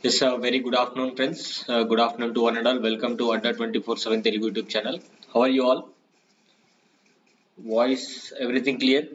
Yes, uh, very good afternoon, friends. Uh, good afternoon to one and all. Welcome to Adda 24/7 Telugu YouTube channel. How are you all? Voice, everything clear?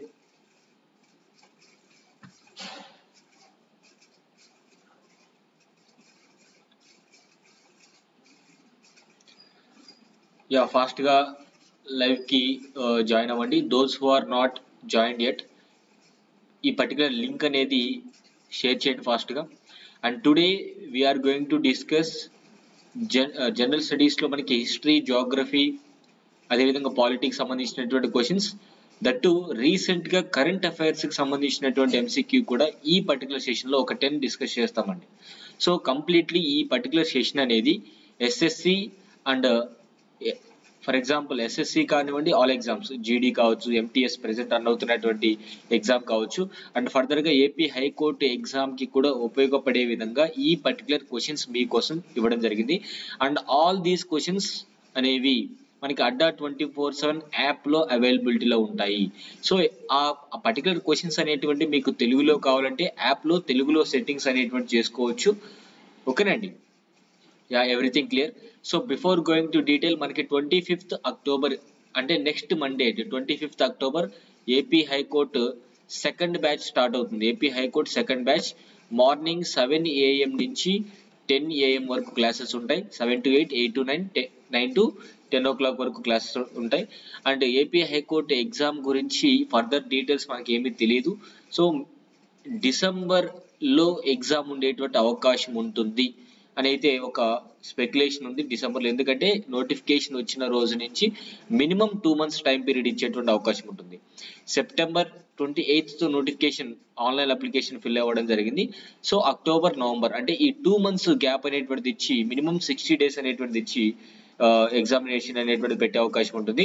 Yeah ఫాస్ట్గా లైవ్కి join అవ్వండి those who are not join yet ఈ particular link అనేది share చేయండి ఫాస్ట్గా and today we are going to discuss gen general స్టడీస్లో మనకి history geography అదేవిధంగా పాలిటిక్స్ సంబంధించినటువంటి క్వశ్చన్స్ దట్టు రీసెంట్గా కరెంట్ అఫైర్స్కి సంబంధించినటువంటి ఎంసీక్యూ కూడా ఈ పర్టికులర్ సెషన్లో ఒక టెన్ డిస్కస్ చేస్తామండి సో కంప్లీట్లీ ఈ పర్టికులర్ సెషన్ అనేది SSC and for example SSC కానివ్వండి ఆల్ ఎగ్జామ్స్ జీడీ కావచ్చు ఎంటీఎస్ ప్రెసెంట్ రన్ అవుతున్నటువంటి ఎగ్జామ్ కావచ్చు అండ్ ఫర్దర్గా ఏపీ హైకోర్టు ఎగ్జామ్కి కూడా ఉపయోగపడే విధంగా ఈ పర్టికులర్ క్వశ్చన్స్ మీకోసం ఇవ్వడం జరిగింది అండ్ ఆల్ దీస్ క్వశ్చన్స్ అనేవి మనకి అడ్డా ట్వంటీ ఫోర్ సెవెన్ యాప్లో అవైలబిలిటీలో ఉంటాయి సో ఆ పర్టికులర్ క్వశ్చన్స్ అనేటువంటి మీకు తెలుగులో కావాలంటే యాప్లో తెలుగులో సెట్టింగ్స్ అనేటువంటి చేసుకోవచ్చు ఓకేనండి yeah everything clear so before going to detail మనకి ట్వంటీ ఫిఫ్త్ అక్టోబర్ అంటే next Monday twenty fifth October AP high court second batch start అవుతుంది AP high court second batch morning seven AM నుంచి టెన్ ఏఎం వరకు classes ఉంటాయి seven to eight eight to nine nine to ten o'clock వరకు classes ఉంటాయి and AP high court exam గురించి further details మనకి ఏమీ తెలియదు సో డిసెంబర్లో ఎగ్జామ్ ఉండేటువంటి అవకాశం ఉంటుంది అని అయితే ఒక స్పెక్యులేషన్ ఉంది డిసెంబర్లో ఎందుకంటే నోటిఫికేషన్ వచ్చిన రోజు నుంచి minimum two months time period ఇచ్చేటువంటి అవకాశం ఉంటుంది September twenty eighth notification online application fill అవ్వడం జరిగింది సో అక్టోబర్ నవంబర్ అంటే ఈ టూ మంత్స్ గ్యాప్ అనేటువంటిది ఇచ్చి మినిమం సిక్స్టీ డేస్ అనేటువంటిది ఇచ్చి ఎగ్జామినేషన్ అనేటువంటిది పెట్టే అవకాశం ఉంటుంది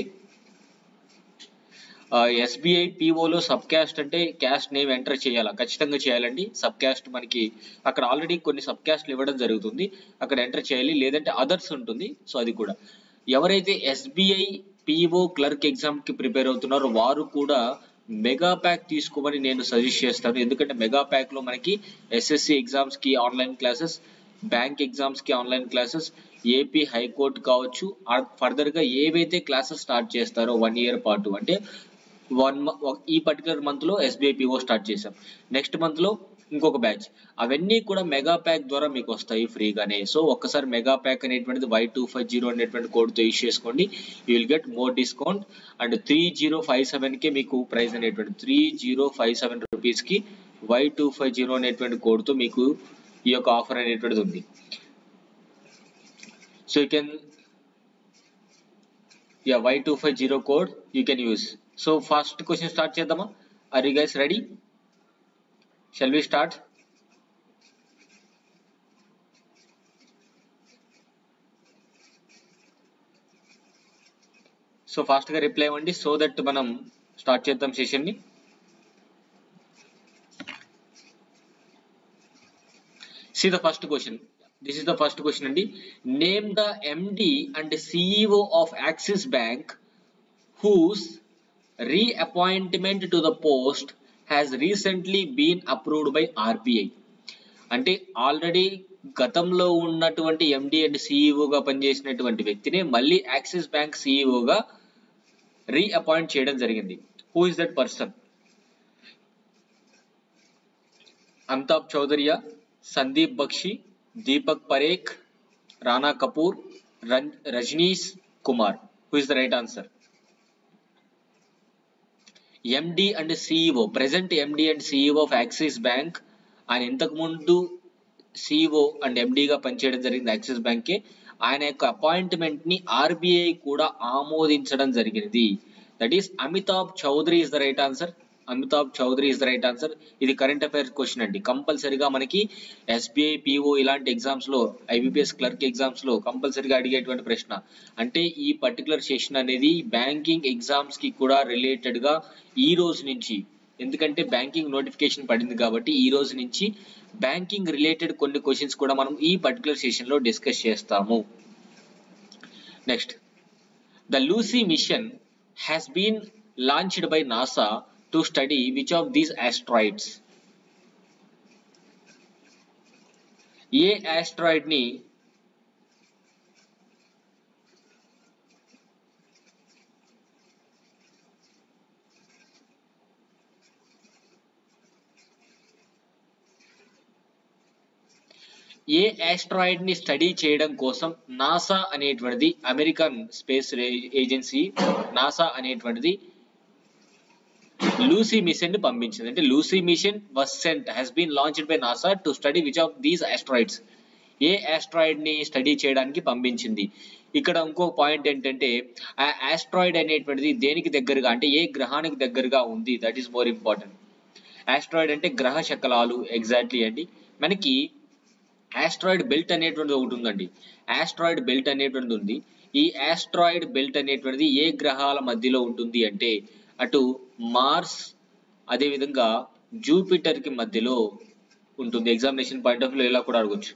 ఎస్బీఐ పీఓలో సబ్ క్యాస్ట్ అంటే క్యాస్ట్ నేమ్ ఎంటర్ చేయాలా ఖచ్చితంగా చేయాలండి సబ్ క్యాస్ట్ మనకి అక్కడ ఆల్రెడీ కొన్ని సబ్ క్యాస్ట్లు ఇవ్వడం జరుగుతుంది అక్కడ ఎంటర్ చేయాలి లేదంటే అదర్స్ ఉంటుంది సో అది కూడా ఎవరైతే ఎస్బీఐ పీఓ క్లర్క్ ఎగ్జామ్కి ప్రిపేర్ అవుతున్నారో వారు కూడా మెగా ప్యాక్ తీసుకోమని నేను సజెస్ట్ చేస్తాను ఎందుకంటే మెగా ప్యాక్లో మనకి ఎస్ఎస్సి ఎగ్జామ్స్కి ఆన్లైన్ క్లాసెస్ బ్యాంక్ ఎగ్జామ్స్కి ఆన్లైన్ క్లాసెస్ ఏపీ హైకోర్టు కావచ్చు ఫర్దర్గా ఏవైతే క్లాసెస్ స్టార్ట్ చేస్తారో వన్ ఇయర్ పాటు అంటే వన్ ఈ పర్టికులర్ మంత్లో ఎస్బీఐ పిఓ స్టార్ట్ చేసాం నెక్స్ట్ మంత్లో ఇంకొక బ్యాచ్ అవన్నీ కూడా మెగా ప్యాక్ ద్వారా మీకు వస్తాయి ఫ్రీగానే సో ఒక్కసారి మెగా ప్యాక్ అనేటువంటిది వై టూ ఫైవ్ జీరో అనేటువంటి కోడ్తో యూస్ చేసుకోండి you will get more discount and three zero five సెవెన్కే మీకు ప్రైస్ అనేటువంటి త్రీ జీరో ఫైవ్ సెవెన్ రూపీస్కి వై టూ ఫైవ్ జీరో అనేటువంటి కోడ్తో మీకు ఈ యొక్క ఆఫర్ అనేటువంటిది ఉంది so you can yeah Y two five zero code you can use so first question start చేద్దామా are you guys ready shall we start so ఫాస్ట్గా రిప్లై ఇవ్వండి సో దట్ మనం స్టార్ట్ చేద్దాం సెషన్ని see the first question this is the first question అండి name the MD and CEO of Axis bank whose reappointment to the post has recently been approved by RBI అంటే already గతంలో ఉన్నటువంటి MD and సిఇఓగా పనిచేసినటువంటి వ్యక్తిని మళ్ళీ axis bank సిఇఓగా reappoint చేయడం జరిగింది who is that person Amitabh చౌదరియా Sandeep Bakshi Deepak Parekh Rana Kapoor Rajnish Kumar who is the right answer MD and CEO present MD and CEO of Axis bank ఆయన ఇంతకు ముందు సిఇఓ అండ్ ఎండిగా పనిచేయడం జరిగింది యాక్సిస్ బ్యాంక్కి ఆయన యొక్క అపాయింట్మెంట్ ని ఆర్బీఐ కూడా ఆమోదించడం జరిగింది that is Amitabh Chaudhary is the right answer Amitabh Chaudhary is the right answer ఇది కరెంట్ అఫైర్స్ క్వశ్చన్ అండి కంపల్సరిగా మనకి ఎస్బీఐ పిఓ ఇలాంటి ఎగ్జామ్స్ లో ఐబీపీఎస్ క్లర్క్ ఎగ్జామ్స్ లో కంపల్సరిగా అడిగేటువంటి ప్రశ్న అంటే ఈ పర్టికులర్ సెషన్ అనేది బ్యాంకింగ్ ఎగ్జామ్స్ కి కూడా రిలేటెడ్ గా ఈ రోజు నుంచి ఎందుకంటే బ్యాంకింగ్ నోటిఫికేషన్ పడింది కాబట్టి ఈ రోజు నుంచి బ్యాంకింగ్ రిలేటెడ్ కొన్ని క్వశ్చన్స్ కూడా మనం ఈ పర్టికులర్ సెషన్ లో డిస్కస్ చేస్తాము next the Lucy mission has been launched by NASA to study which of these asteroids ఏ ఆస్ట్రాయిడ్ ని ఏ ఆస్ట్రాయిడ్ ని స్టడీ చేయడం కోసం నాసా అనేటువంటిది అమెరికన్ స్పేస్ ఏజెన్సీ నాసా అనేటువంటిది లూసీ మిషన్ ని పంపించింది అంటే Lucy mission was sent has been launched by NASA to study which of these asteroids ఏ ఆస్ట్రాయిడ్ ని స్టడీ చేయడానికి పంపించింది ఇక్కడ ఇంకో పాయింట్ ఏంటంటే ఆ ఆస్ట్రాయిడ్ అనేటువంటిది దేనికి దగ్గరగా అంటే ఏ గ్రహానికి దగ్గరగా ఉంది that is more important asteroid అంటే గ్రహ శకలాలు ఎగ్జాక్ట్లీ అండి మనకి ఆస్ట్రాయిడ్ బెల్ట్ అనేటువంటిది ఒకటి ఉందండి ఆస్ట్రాయిడ్ బెల్ట్ అనేటువంటిది ఉంది ఈ ఆస్ట్రాయిడ్ బెల్ట్ అనేటువంటిది ఏ గ్రహాల మధ్యలో ఉంటుంది అంటే అటు మార్స్ అదేవిధంగా జూపిటర్ కి మధ్యలో ఉంటుంది ఎగ్జామినేషన్ పాయింట్ ఆఫ్ వ్యూ ఇలా కూడా అడగొచ్చు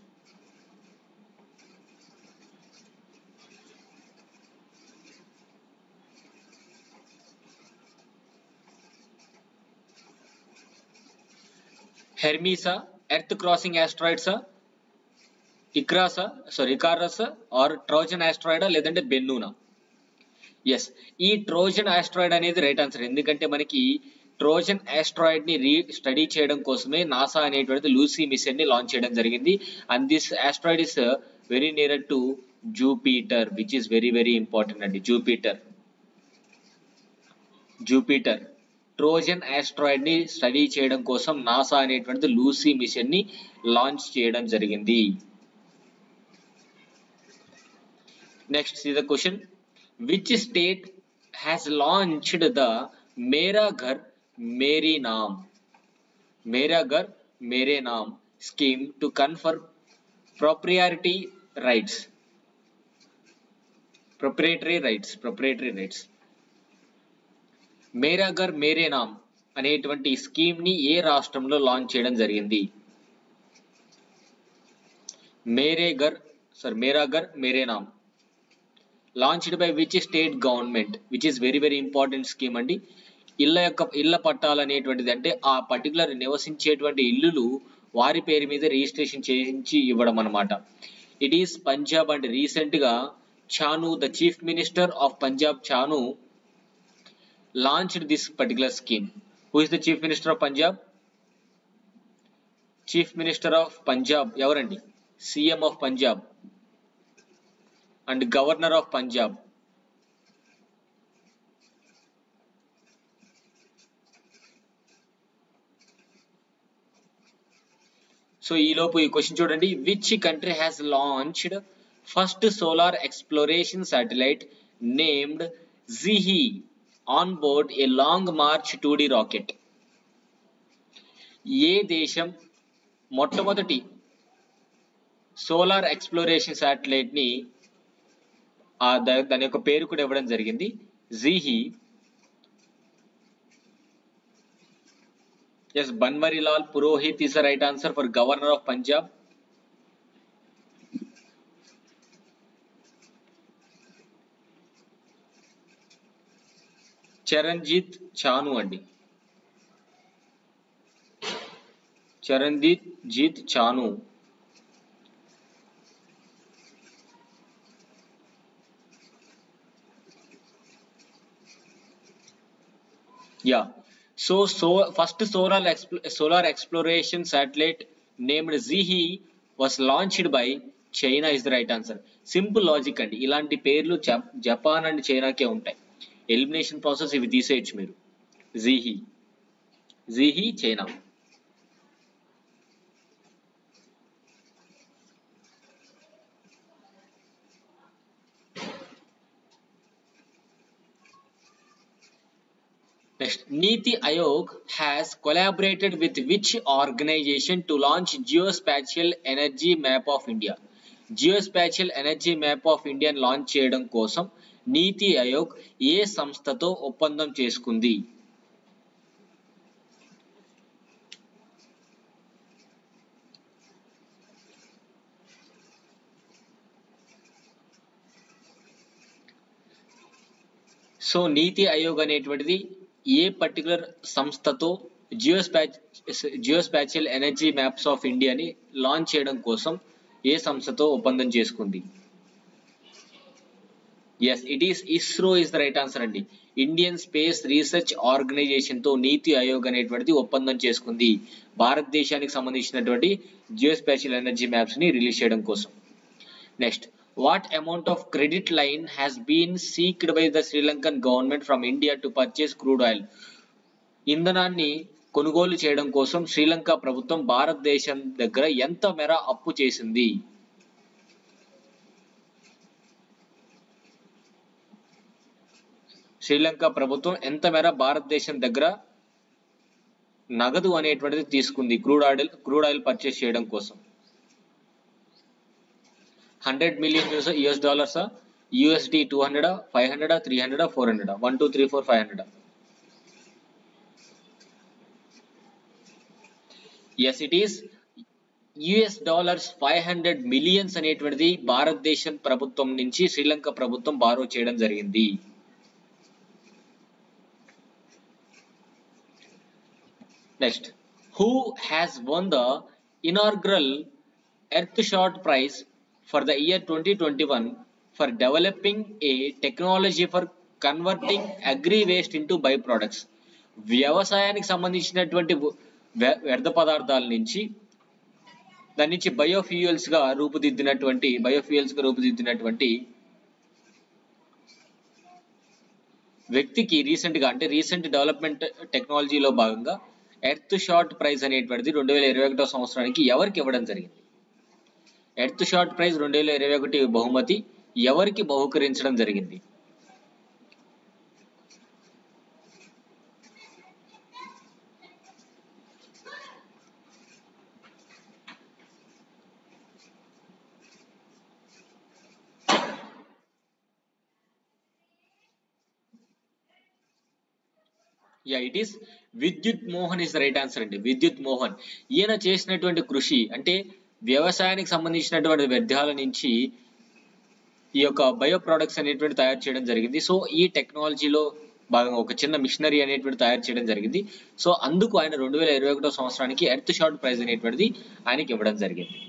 హెర్మీసా ఎర్త్ క్రాసింగ్ ఆస్ట్రాయిడ్సా ఇక్రాసా సారీ ఇకారస్ ఆర్ ట్రోజన్ ఆస్ట్రాయిడా లేదంటే బెన్నూనా ఎస్ ఈ ట్రోజన్ ఆస్ట్రాయిడ్ అనేది రైట్ ఆన్సర్ ఎందుకంటే మనకి ట్రోజన్ ఆస్ట్రాయిడ్ ని రీ స్టడీ చేయడం కోసమే నాసా అనేటువంటిది లూసీ మిషన్ ని లాంచ్ చేయడం జరిగింది and this asteroid is very near to Jupiter which is very very important అండి జూపిటర్ జూపిటర్ ట్రోజన్ ఆస్ట్రాయిడ్ ని స్టడీ చేయడం కోసం నాసా అనేటువంటిది లూసీ మిషన్ ని లాంచ్ చేయడం జరిగింది next is the question which state has launched the मेरा घर मेरी नाम मेरा घर मेरे नाम scheme to confer proprietary rights proprietary rights proprietary rights మేరా ఘర్ మేరే నామ్ అనేటువంటి స్కీమ్ ని ఏ రాష్ట్రంలో లాంచ్ చేయడం జరిగింది మేరే Ghar sir Mera Ghar Mere Naam launched by which state government which is very very important scheme అండి ఇళ్ళ యొక్క ఇళ్ళ పట్టాలు అనేటువంటిది అంటే ఆ పర్టికులర్ నివసించేటువంటి ఇల్లులు వారి పేరు మీద రిజిస్ట్రేషన్ చేయించి ఇవ్వడం అనమాట it is Punjab and recent గా Channi the chief minister of Punjab Channi launched this particular scheme who is the chief minister of Punjab chief minister of Punjab ఎవరండి CM of Punjab and governor of Punjab so ఈ లోపు ఈ క్వశ్చన్ చూడండి which country has launched first solar exploration satellite named Xihe on board a Long March two D rocket ఏ దేశం మొట్టమొదటి solar exploration satellite ని ఆ దా- దాని యొక్క పేరు కూడా ఇవ్వడం జరిగింది Xihe yes Banwarilal Purohit is the right answer for governor of Punjab Charanjit Channi అండి Charanjit jit Channi yeah so so first solar solar exploration satellite named Xihe was launched by China is the right answer simple logic అండి ఇలాంటి పేర్లు జప్- జపాన్ అండ్ చైనాకే ఉంటాయి elimination process ఇవి తీసేయచ్చు మీరు Xihe Xihe China Next, Niti Aayog has collaborated with which organization to launch Geospatial Energy Map of India? Geospatial Energy Map of India launch చేయడం కోసం నీతి ఆయోగ్ ఏ సంస్థతో ఒప్పందం చేసుకుంది సో నీతి ఆయోగ్ అనేటువంటిది ఏ పర్టికులర్ సంస్థతో జియోస్పాచ్ జియోస్పాచియల్ ఎనర్జీ మ్యాప్స్ ఆఫ్ ఇండియాని లాంచ్ చేయడం కోసం ఏ సంస్థతో ఒప్పందం చేసుకుంది yes it is ISRO is the right answer అండి ఇండియన్ స్పేస్ రీసెర్చ్ ఆర్గనైజేషన్ తో నీతి ఆయోగ్ అనేటువంటిది ఒప్పందం చేసుకుంది భారతదేశానికి సంబంధించినటువంటి జియోస్పాషియల్ ఎనర్జీ మ్యాప్స్ ని రిలీజ్ చేయడం కోసం next what amount of credit line has been seeked by the Sri Lankan government from India to purchase crude oil ఇంధనాన్ని కొనుగోలు చేయడం కోసం శ్రీలంక ప్రభుత్వం భారతదేశం దగ్గర ఎంత మేర అప్పు చేసింది శ్రీలంక ప్రభుత్వం ఎంత మేర భారతదేశం దగ్గర నగదు అనేటువంటిది తీసుకుంది crude oil crude oil purchase చేయడం కోసం హండ్రెడ్ మిలియన్ యుఎస్ డాలర్సా యుఎస్డి టూ హండ్రెడా ఫైవ్ హండ్రెడా త్రీ హండ్రెడా ఫోర్ హండ్రెడా one two three four five హండ్రెడా yes it is US dollars five hundred millions అనేటువంటిది భారతదేశం ప్రభుత్వం నుంచి శ్రీలంక ప్రభుత్వం బారో చేయడం జరిగింది next who has won the inaugural earthshot prize for the year twenty twenty one for developing a technology for converting agri waste into byproducts వ్యవసాయానికి సంబంధించినటువంటి వ్య- వ్యర్థ పదార్థాల నుంచి దాని నుంచి బయోఫ్యూయల్స్ గా రూపుదిద్దినటువంటి బయోఫ్యూయల్స్ గా రూపుదిద్దినటువంటి వ్యక్తికి రీసెంట్ గా అంటే రీసెంట్ డెవలప్మెంట్ టెక్నాలజీలో భాగంగా ఎర్త్ షార్ట్ ప్రైజ్ అనేటువంటిది రెండు వేల ఇరవై ఒకటో సంవత్సరానికి ఎవరికి ఇవ్వడం జరిగింది ఎర్త్ షార్ట్ ప్రైజ్ రెండు వేల ఇరవై ఒకటి బహుమతి ఎవరికి బహుకరించడం జరిగింది yeah it is Vidyut Mohan is the right answer అండి విద్యుత్ మోహన్ ఈయన చేసినటువంటి కృషి అంటే వ్యవసాయానికి సంబంధించినటువంటి వ్యర్థాల నుంచి ఈ యొక్క బయో ప్రొడక్ట్స్ అనేటువంటి తయారు చేయడం జరిగింది సో ఈ టెక్నాలజీలో భాగంగా ఒక చిన్న మిషనరీ అనేటువంటి తయారు చేయడం జరిగింది సో అందుకు ఆయన రెండు వేల ఇరవై ఒకటో సంవత్సరానికి ఎర్త్ షార్ట్ ప్రైజ్ అనేటువంటిది ఆయనకి ఇవ్వడం జరిగింది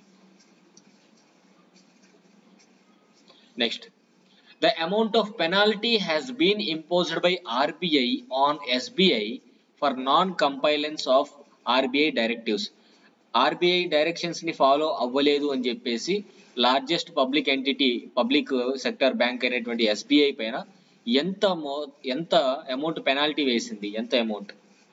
next The amount of penalty has been imposed by RBI on SBI for non-compliance of RBI directives. RBI directions ని ఫాలో అవ్వలేదు అని చెప్పేసి largest public entity public sector bank అయినటువంటి ఎస్బీఐ పైన ఎంత మో ఎంత అమౌంట్ పెనాల్టీ వేసింది ఎంత amount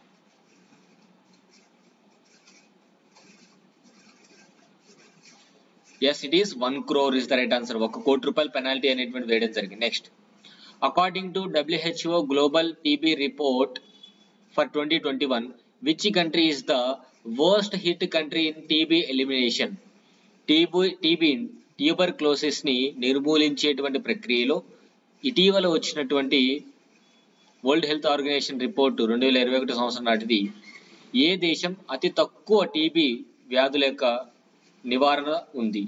yes it is one crore is the right answer ఒక కోటి రూపాయల పెనాల్టీ అనేటువంటి వేయడం జరిగింది next according to WHO global TB report for twenty twenty one which country is the worst hit country in TB elimination TB TB tuberculosis ని నిర్మూలించేటువంటి ప్రక్రియలో ఇటీవల వచ్చినటువంటి వరల్డ్ హెల్త్ ఆర్గనైజేషన్ రిపోర్టు రెండు వేల ఇరవై ఒకటి సంవత్సరం నాటిది ఏ దేశం అతి తక్కువ టీబీ వ్యాధుల యొక్క నివారణ ఉంది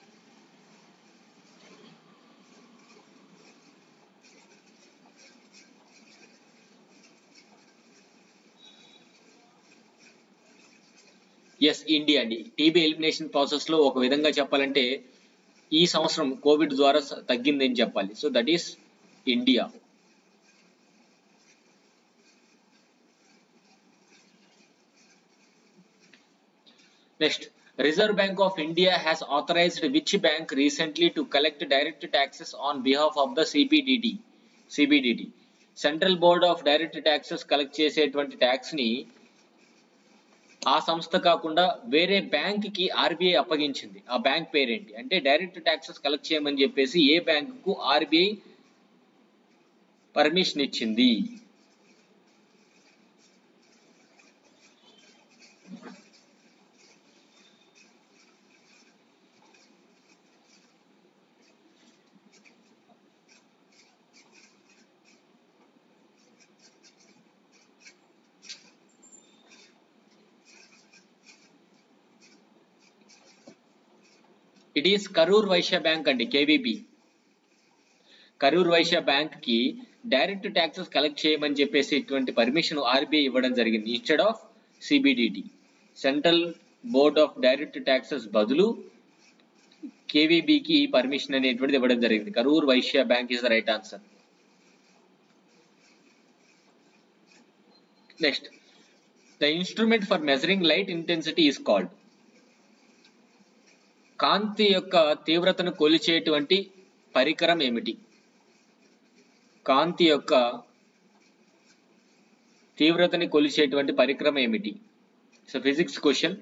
ఎస్ ఇండియా అండి టీబీ ఎలిమినేషన్ ప్రాసెస్ లో ఒక విధంగా చెప్పాలంటే ఈ సంవత్సరం కోవిడ్ ద్వారా స- తగ్గిందని చెప్పాలి so that is India next Reserve Bank of India has authorised which bank recently to collect direct taxes on behalf of the CBDT CBDT Central Board of Direct taxes collect చేసేటువంటి tax ని ఆ సంస్థ కాకుండా వేరే bank కి RBI అప్పగించింది ఆ bank పేరేంటి అంటే డైరెక్ట్ ట్యాక్సెస్ కలెక్ట్ చేయమని చెప్పేసి ఏ బ్యాంక్ కు ఆర్బీఐ పర్మిషన్ ఇచ్చింది it is Karur Vysya Bank అండి కేవీబీ కరూర్ వైశ్య బ్యాంక్ కి డైరెక్ట్ ట్యాక్సెస్ కలెక్ట్ చేయమని చెప్పేసి ఇటువంటి పర్మిషన్ ఆర్బీఐ ఇవ్వడం జరిగింది instead of CBDT Central Board of Direct Taxes బదులు కేవీబీకి పర్మిషన్ అనేటువంటిది ఇవ్వడం జరిగింది Karur Vysya Bank is the right answer next the instrument for measuring light intensity is called కాంతి యొక్క తీవ్రతను కొలిచేటువంటి పరికరం ఏమిటి కాంతి యొక్క తీవ్రతని కొలిచేటువంటి పరికరం ఏమిటి సో ఫిజిక్స్ క్వశ్చన్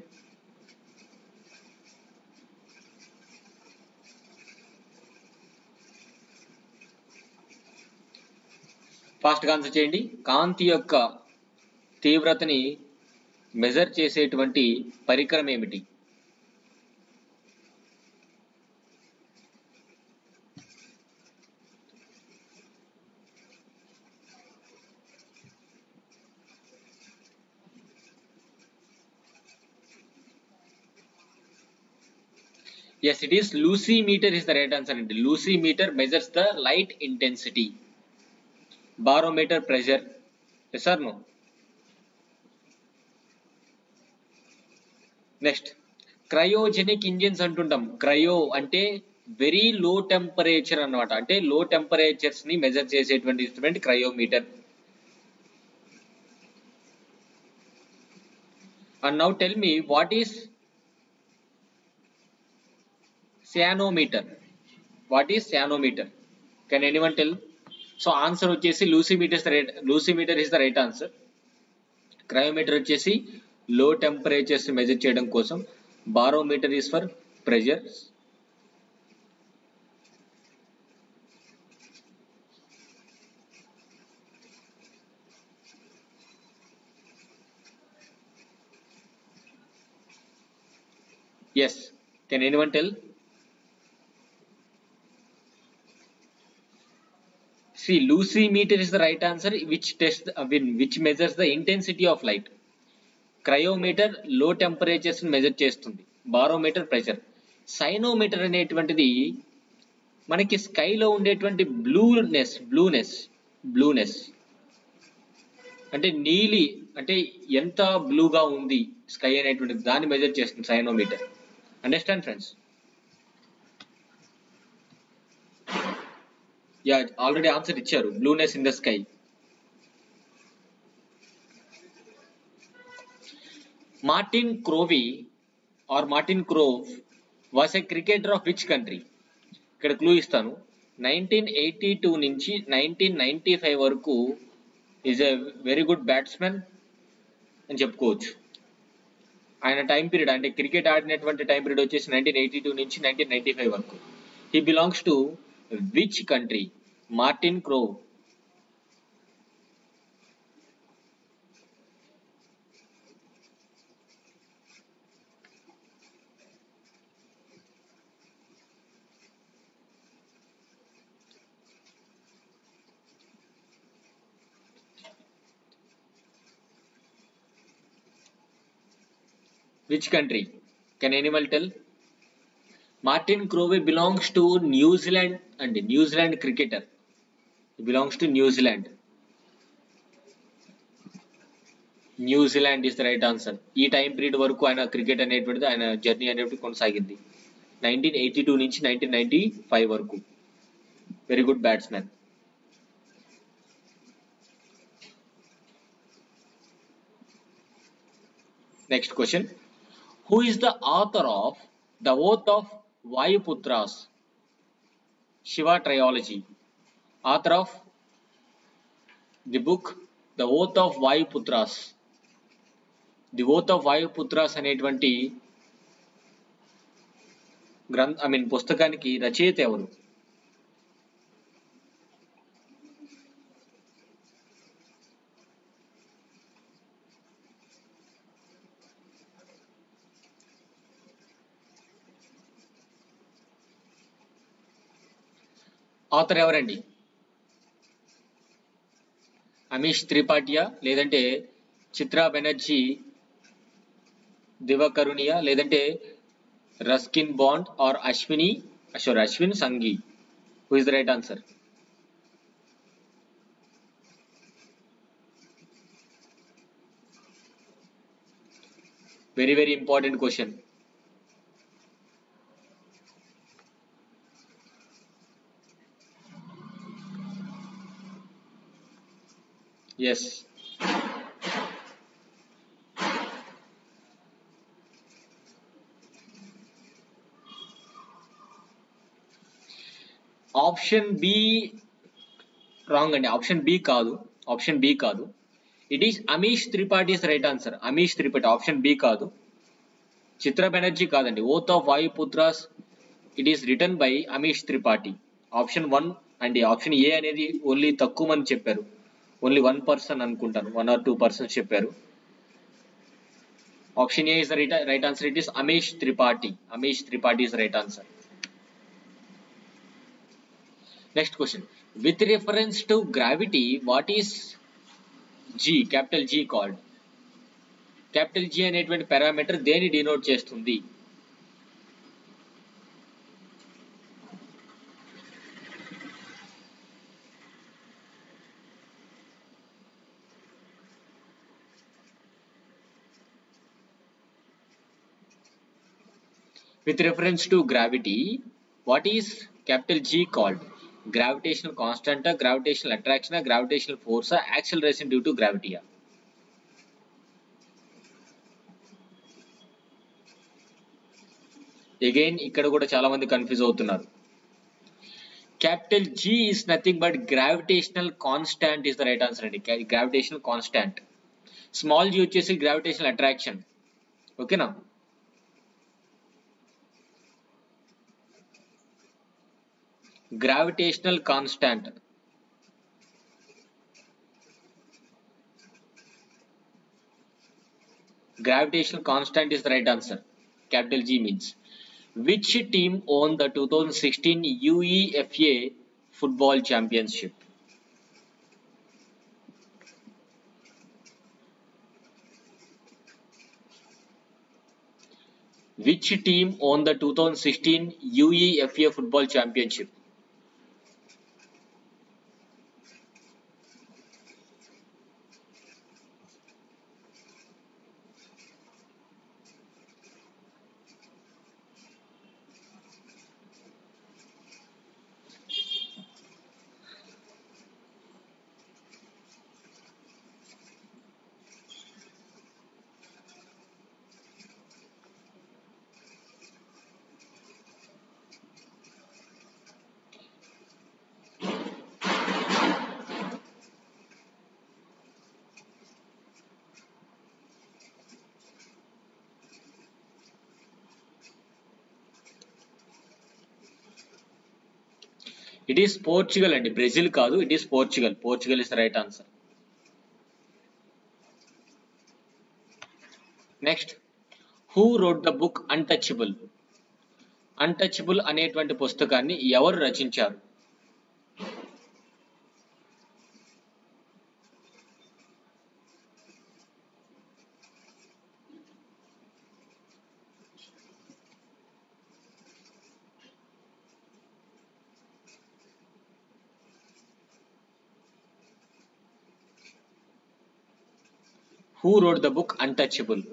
ఫాస్ట్ గా ఆన్సర్ చేయండి కాంతి యొక్క తీవ్రతని మెజర్ చేసేటువంటి పరికరం ఏమిటి yes it is lux meter is the right answer అండి lux meter measures the light intensity barometer pressure yes or no next cryogenic engines అంటుంటాం క్రయో అంటే వెరీ లో టెంపరేచర్ అన్నమాట అంటే లో టెంపరేచర్స్ ని మెజర్ చేసేటువంటి instrument cryometer and now tell me what is sonometer what is sonometer can anyone tell so answer వచ్చేసి lucimeter is the right lucimeter is the right answer cryometer వచ్చేసి low temperatures measure చేయడం కోసం barometer is for pressure yes can anyone tell See, lucimeter is the right answer, which test, uh, which measures the intensity of light. Cryometer low temperatures measure చేస్తుంది barometer pressure cyanometer అనేటువంటిది మనకి స్కైలో ఉండేటువంటి blueness blueness blueness అంటే నీలి అంటే ఎంత బ్లూగా ఉంది sky అనేటువంటిది దాన్ని మెజర్ చేస్తుంది cyanometer understand friends yeah already answer ఇచ్చారు blueness in the sky Martin Crowe or Martin Crowe was a cricketer of which country ఇక్కడ క్లూ ఇస్తాను నైన్టీన్ ఎయిటీ టూ నుంచి నైన్టీన్ నైన్టీ ఫైవ్ వరకు is a very good batsmen అని చెప్పుకోవచ్చు ఆయన time period అంటే cricket ఆడినటువంటి టైం పీరియడ్ వచ్చేసి నైన్టీన్ ఎయిటీ టూ నుంచి నైన్టీన్ నైన్టీ ఫైవ్ వరకు he belongs to which country Martin Crowe Which country? Can anyone tell? Martin Crowe belongs to New Zealand and New Zealand cricketer. He belongs to New Zealand. New Zealand is the right answer ఈ time period వరకు ఆయన cricket అనేటువంటిది ఆయన journey అనేటువంటి కొనసాగింది nineteen eighty two నుంచి nineteen ninety five వరకు very good batsmen next question who is the author of the oath of vayuputras shiva trilogy author of the book the oath of vayuputras the oath of vayuputras అనేటువంటి గ్రంథ I mean పుస్తకానికి రచయిత ఎవరు author ఎవరండి అమీష్ త్రిపాఠియా లేదంటే చిత్రా బెనర్జీ దివకరుణియా లేదంటే Ruskin Bond or Ashwini అషోర్ Ashwin Sanghi who is the right answer very very important question yes option B wrong అండి ఆప్షన్ బి కాదు ఆప్షన్ బి కాదు it is Amish Tripathi is right answer Amish Tripathi option B కాదు చిత్ర బెనర్జీ కాదండి oath of Vayuputras it is written by Amish Tripathi option one అండి option A అనేది only తక్కువ మంది చెప్పారు ఓన్లీ వన్ పర్సన్ అనుకుంటాను వన్ ఆర్ టూ పర్సన్స్ చెప్పారు option A is right right answer it is Amish Tripathi Amish Tripathi is right answer next question with reference to gravity what is G capital G called capital G అనేటువంటి parameter దేని denote చేస్తుంది with reference to gravity what is capital G called gravitational constant gravitational attraction gravitational force acceleration due to gravity again ఇక్కడ కూడా చాలా మంది confuse అవుతున్నారు capital G is nothing but gravitational constant is the right answer అండి gravitational constant small G వచ్చేసి gravitational attraction ఓకేనా gravitational constant gravitational constant is the right answer capital G means which team won the 2016 UEFA football championship which team won the 2016 UEFA football championship it is Portugal అండి Brazil కాదు it is Portugal Portugal is right answer next who wrote the book untouchable untouchable అనేటువంటి పుస్తకాన్ని ఎవరు రచించారు who wrote the book untouchable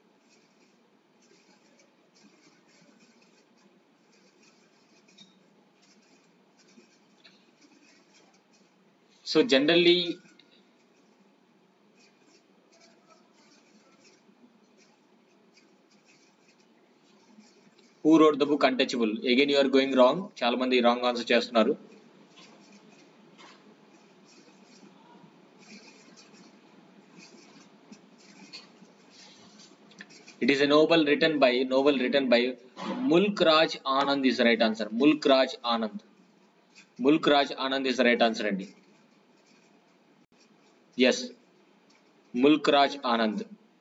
so generally who wrote the book untouchable again you are going wrong చాలా మంది wrong answer చేస్తున్నారు It is a novel written by novel written by Mulk Raj Anand is the right answer. Mulk Raj Anand. Mulk Raj Anand is the right answer అండి yes Mulk Raj Anand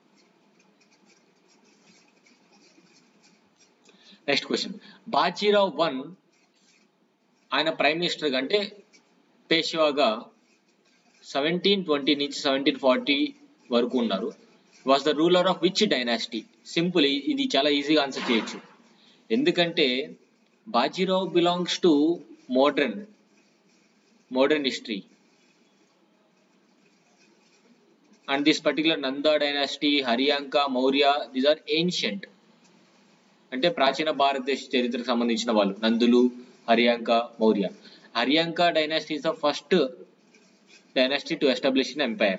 next question Bajirao one ఆయన prime minister అంటే పేష్వాగా seventeen twenty నుంచి seventeen forty వరకు ఉన్నారు was the ruler of which dynasty simple ఇది చాలా ఈజీగా ఆన్సర్ చేయొచ్చు ఎందుకంటే Bajirao belongs to modern modern history and this particular Nanda dynasty Haryanka Maurya these are ancient అంటే ప్రాచీన భారతదేశ చరిత్రకు సంబంధించిన వాళ్ళు నందులు Haryanka Maurya Haryanka dynasty is the first dynasty to establish in empire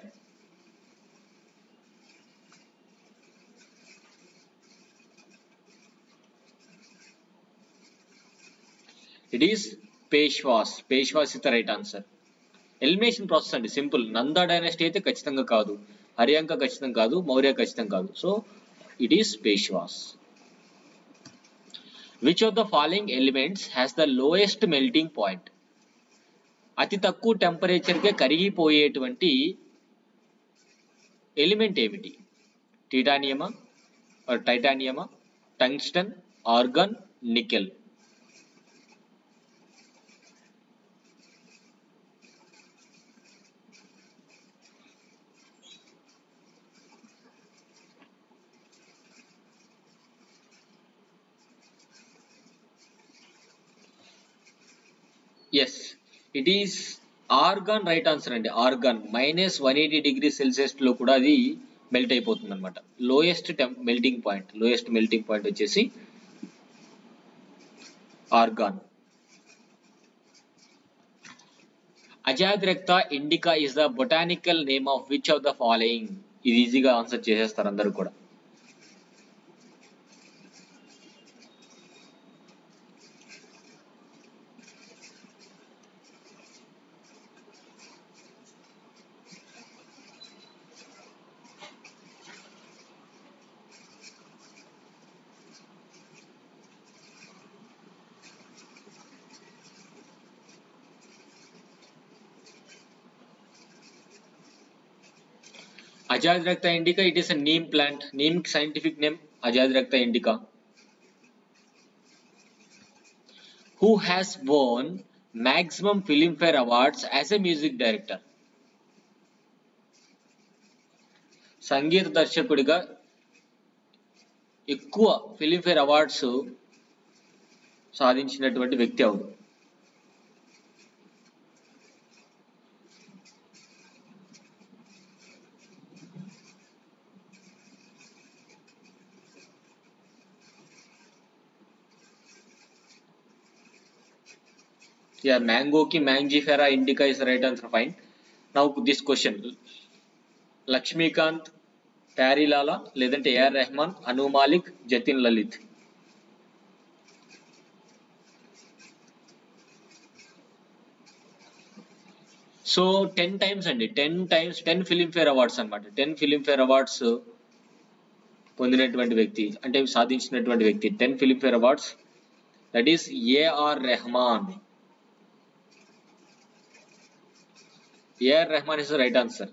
it is Peshwas Peshwas is the right answer elimination process అండి సింపుల్ నందా డైనాసిటీ అయితే ఖచ్చితంగా కాదు హరియాంక ఖచ్చితంగా కాదు మౌర్య ఖచ్చితంగా కాదు so it is Peshwas which of the following elements has the lowest melting point అతి తక్కువ టెంపరేచర్కే కరిగిపోయేటువంటి ఎలిమెంట్ ఏమిటి టిటానియమా టైటానియమా tungsten argon nickel yes it is argon right answer అండి argon minus one eighty degree Celsius లో కూడా అది మెల్ట్ అయిపోతుంది అనమాట lowest melting point lowest melting point వచ్చేసి argon azadirachta indica is the botanical name of which of the following ఇది ఈజీగా answer చేసేస్తారు అందరూ కూడా Ajadracta indica, it is a neem plant. Neem scientific name, Ajadracta indica. Who has won maximum Filmfare Awards as a music director? సంగీత దర్శకుడిగా ఎక్కువ Filmfare awards సాధించినటువంటి వ్యక్తి అవును Yeah, mango ki mangifera indica is the right answer. Fine. Now this question. Laxmikant ప్యారీలాలా లేదంటే A R Rahman Anu Malik Jatin Lalit so ten times అండి ten times ten Filmfare awards అనమాట ten Filmfare awards పొందినటువంటి వ్యక్తి అంటే సాధించినటువంటి వ్యక్తి ten Filmfare awards that is A R Rahman A R Rahman is the right answer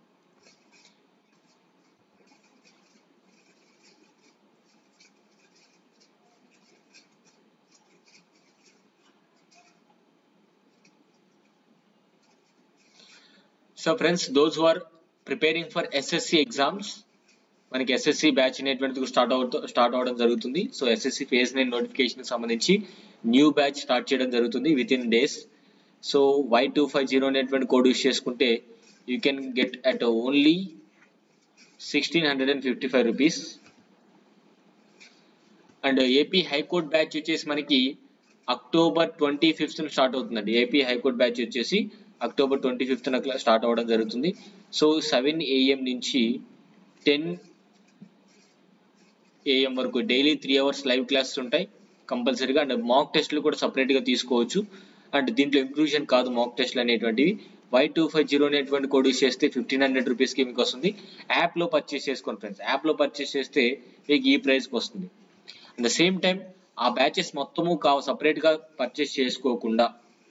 so friends those who are preparing for SSC exams మనకి SSC batch అనేటువంటిది start అవుతూ start అవడం జరుగుతుంది so SSC phase nine notification సంబంధించి న్యూ బ్యాచ్ స్టార్ట్ చేయడం జరుగుతుంది with within days so Y two five zero అనేటువంటి code use చేసుకుంటే you can get at only sixteen hundred and fifty five rupees and AP high court batch వచ్చేసి మనకి October twenty fifth start అవుతుందండి AP high court batch వచ్చేసి October twenty fifth start అవ్వడం జరుగుతుంది so seven AM నుంచి ten AM వరకు daily three hours live classes ఉంటాయి కంపల్సరీగా అండ్ మాక్ టెస్ట్లు కూడా సపరేట్గా తీసుకోవచ్చు అండ్ దీంట్లో ఇంక్లూజన్ కాదు మాక్ టెస్ట్లు అనేటువంటివి వై టూ ఫైవ్ జీరో అనేటువంటి కోడ్ యూస్ చేస్తే ఫిఫ్టీన్ హండ్రెడ్ రూపీస్కి మీకు వస్తుంది యాప్లో పర్చేస్ చేసుకోండి ఫ్రెండ్స్ యాప్లో పర్చేస్ చేస్తే మీకు ఈ ప్రైస్కి వస్తుంది అట్ ద సేమ్ టైం ఆ బ్యాచెస్ మొత్తము కా సపరేట్గా పర్చేస్ చేసుకోకుండా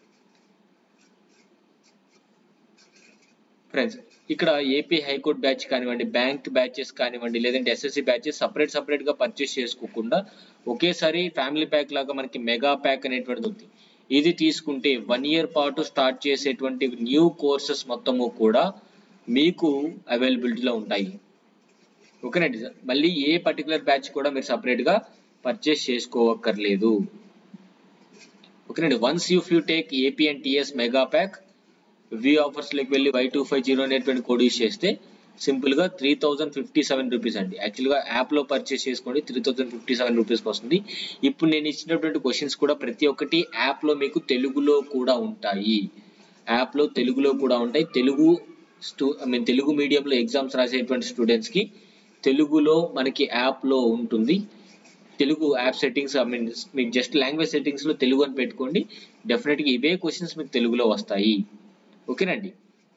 ఫ్రెండ్స్ ఇక్కడ ఏపీ హైకోర్ట్ బ్యాచ్ కానివ్వండి బ్యాంక్ బ్యాచెస్ కానివ్వండి లేదంటే ఎస్ఎస్సి బ్యాచెస్ సపరేట్ సపరేట్ గా పర్చేస్ చేసుకోకుండా ఒకేసారి ఫ్యామిలీ ప్యాక్ లాగా మనకి మెగా ప్యాక్ అనేటువంటిది ఉంది ఇది తీసుకుంటే వన్ ఇయర్ పాటు స్టార్ట్ చేసేటువంటి న్యూ కోర్సెస్ మొత్తము కూడా మీకు అవైలబిలిటీలో ఉంటాయి ఓకేనండి సార్ మళ్ళీ ఏ పర్టికులర్ బ్యాచ్ కూడా మీరు సపరేట్ గా పర్చేస్ చేసుకోవక్కర్లేదు ఓకేనండి once you few take AP and TS mega pack we offers లోకి వెళ్ళి వై టూ ఫైవ్ జీరో అనేటువంటి కోడ్ యూస్ చేస్తే సింపుల్గా three thousand fifty seven rupees అండి యాక్చువల్గా యాప్లో పర్చేస్ చేసుకోండి త్రీ థౌజండ్ ఫిఫ్టీ సెవెన్ రూపీస్కి వస్తుంది ఇప్పుడు నేను ఇచ్చినటువంటి క్వశ్చన్స్ కూడా ప్రతి ఒక్కటి యాప్లో మీకు తెలుగులో కూడా ఉంటాయి యాప్లో తెలుగులో కూడా ఉంటాయి తెలుగు స్టూ ఐ మీన్ తెలుగు మీడియంలో ఎగ్జామ్స్ రాసేటువంటి స్టూడెంట్స్కి తెలుగులో మనకి యాప్లో ఉంటుంది Telugu app settings I mean మీకు జస్ట్ లాంగ్వేజ్ సెట్టింగ్స్లో తెలుగు అని పెట్టుకోండి డెఫినెట్గా ఇవే క్వశ్చన్స్ మీకు తెలుగులో వస్తాయి ఓకేనండి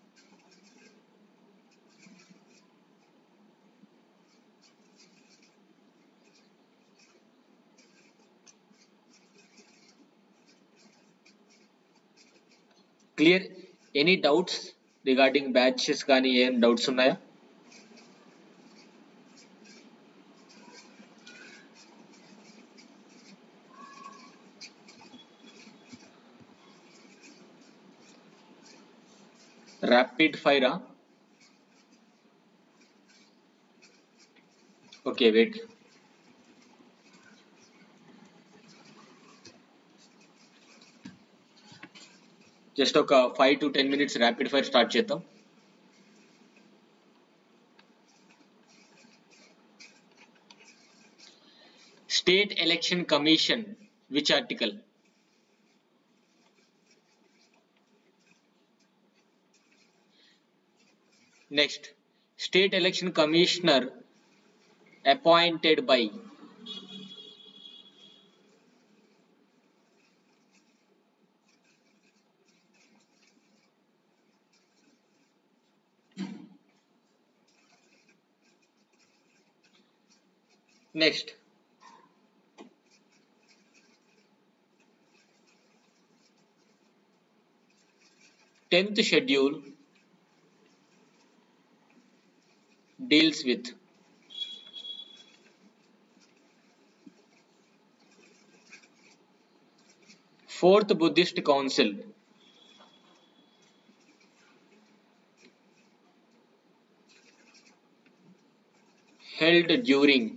clear any doubts regarding batches కానీ ఏం డౌట్స్ ఉన్నాయా ర్యాపిడ్ ఫైరా ఓకే వెయిట్ జస్ట్ ఒక five to ten minutes rapid fire start చేద్దాం state election commission which article next state election commissioner appointed by next tenth schedule deals with fourth buddhist council held during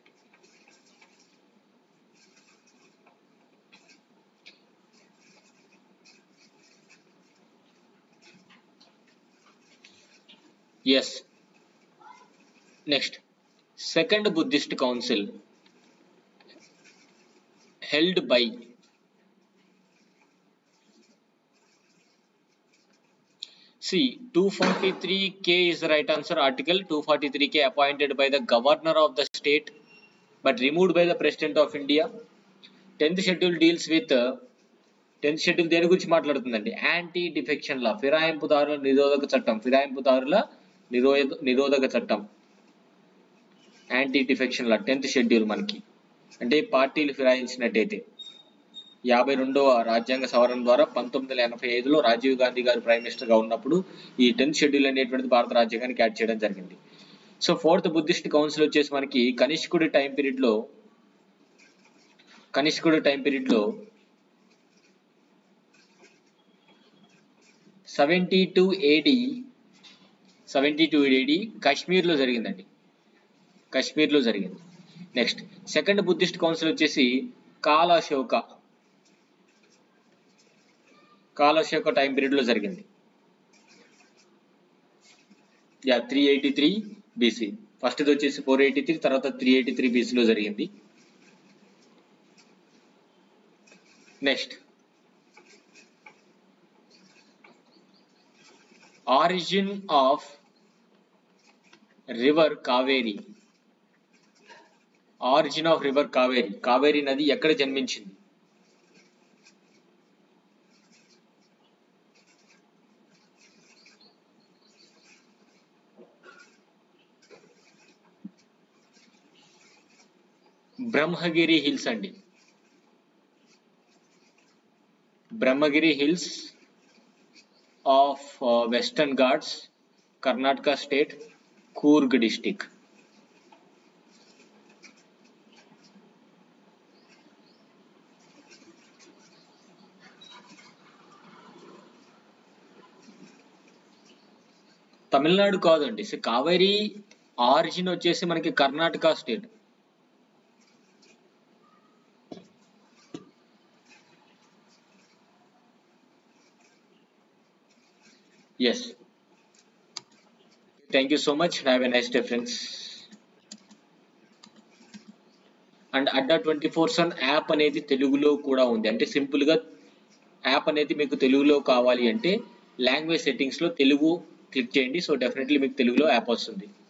yes Next, Second Buddhist Council held by See, 243K is the right answer. Article 243K appointed by the governor of the state but removed by the President of India. 10th schedule deals with tenth schedule దేని గురించి మాట్లాడుతుందండి anti defection లా ఫిరాయింపుదారుల నిరోధక చట్టం ఫిరాయింపుదారుల నిరోధ నిరోధక చట్టం anti defection law tenth schedule మనకి అంటే పార్టీలు ఫిరాయించినట్టయితే యాభై రెండవ రాజ్యాంగ సవరణ ద్వారా పంతొమ్మిది వందల ఎనభై ఐదులో రాజీవ్ గాంధీ గారు ప్రైమ్ మినిస్టర్గా ఉన్నప్పుడు ఈ టెన్త్ షెడ్యూల్ అనేటువంటిది భారత రాజ్యాంగానికి యాడ్ చేయడం జరిగింది సో ఫోర్త్ బుద్ధిస్ట్ కౌన్సిల్ వచ్చేసి మనకి కనిష్కుడి టైం పీరియడ్లో కనిష్కుడి టైం పీరియడ్లో seventy two AD seventy two AD కాశ్మీర్లో జరిగిందండి కాశ్మీర్లో జరిగింది నెక్స్ట్ సెకండ్ బుద్ధిస్ట్ కౌన్సిల్ వచ్చేసి కాలశోక కాలశోక టైం పీరియడ్లో జరిగింది yeah three eighty three BC ఫస్ట్ది వచ్చేసి ఫోర్ ఎయిటీ త్రీ తర్వాత త్రీ ఎయిటీ త్రీ బీసీలో జరిగింది next origin of river Kaveri origin of river Kaveri Kaveri నది ఎక్కడ జన్మించింది బ్రహ్మగిరి హిల్స్ అండి Brahmagiri hills of western ghats Karnataka state Coorg district Tamil Nadu కాదండి సో కావేరి ఆరిజిన్ వచ్చేసి మనకి Karnataka state yes thank you so much have a nice day friends and Adda twenty four seven app అనేది తెలుగులో కూడా ఉంది అంటే సింపుల్గా యాప్ అనేది మీకు తెలుగులో కావాలి అంటే లాంగ్వేజ్ సెట్టింగ్స్లో తెలుగు క్లిక్ చేయండి సో డెఫినెట్లీ మీకు తెలుగులో యాప్ వస్తుంది